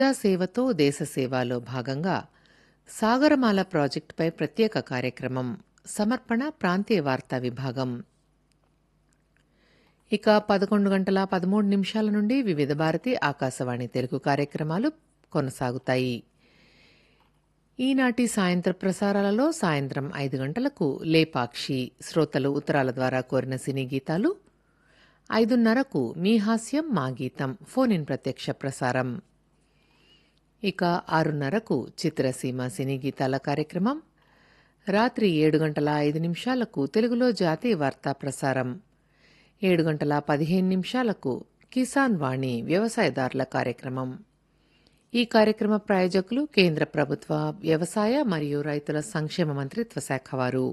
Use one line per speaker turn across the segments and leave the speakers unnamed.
సేవతో దేశ సేవలో భాగంగా సాగరమాల ప్రాజెక్టుపై ప్రత్యేక కార్యక్రమం సమర్పణ ప్రాంతీయ వార్తా విభాగం ఇక పదకొండు గంటల పదమూడు నిమిషాల నుండి వివిధ భారతి ఆకాశవాణి తెలుగు కార్యక్రమాలు కొనసాగుతాయి ఈనాటి సాయంత్ర ప్రసారాలలో సాయంత్రం ఐదు గంటలకు లేపాక్షి శ్రోతలు ఉత్తరాల ద్వారా కోరిన సినీ గీతాలు ఐదున్నరకు మీ హాస్యం మా గీతం ఫోన్ ఇన్ ప్రత్యక్ష ప్రసారం ఇక ఆరున్నరకు చిత్రసీమ సినీ గీతాల కార్యక్రమం రాత్రి ఏడు గంటల ఐదు నిమిషాలకు తెలుగులో జాతీయ వార్తా ప్రసారం ఏడు గంటల పదిహేను నిమిషాలకు కిసాన్ వాణి వ్యవసాయదారుల కార్యక్రమం ఈ కార్యక్రమ ప్రాయోజకులు కేంద్ర ప్రభుత్వ వ్యవసాయ మరియు రైతుల సంక్షేమ మంత్రిత్వ శాఖ వారు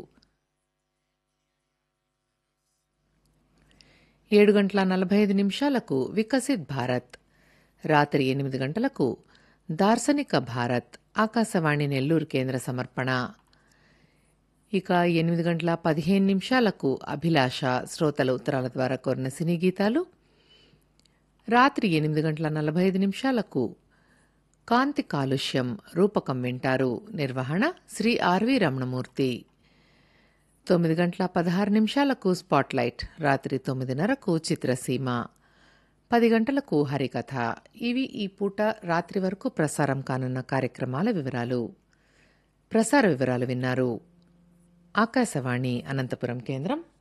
ఏడు గంటల నలభై ఐదు నిమిషాలకు వికసిత్ భారత్ రాత్రి ఎనిమిది గంటలకు దార్శనిక భారత్ ఆకాశవాణి నెల్లూరు కేంద్ర సమర్పణ ఇక ఎనిమిది గంటల పదిహేను నిమిషాలకు అభిలాష శ్రోతల ఉత్తరాల ద్వారా కోరిన సినీ గీతాలు రాత్రి ఎనిమిది గంటల నలభై ఐదు నిమిషాలకు కాంతి కాలుష్యం రూపకం వింటారు నిర్వహణ శ్రీ ఆర్వి రమణమూర్తి తొమ్మిది గంటల పదహారు నిమిషాలకు స్పాట్లైట్ రాత్రి తొమ్మిదిన్నరకు చిత్రసీమ పది గంటలకు హరికథ ఇవి ఈ పూట రాత్రి వరకు ప్రసారం కానున్న కార్యక్రమాల వివరాలు ప్రసార వివరాలు విన్నారు ఆకాశవాణి అనంతపురం కేంద్రం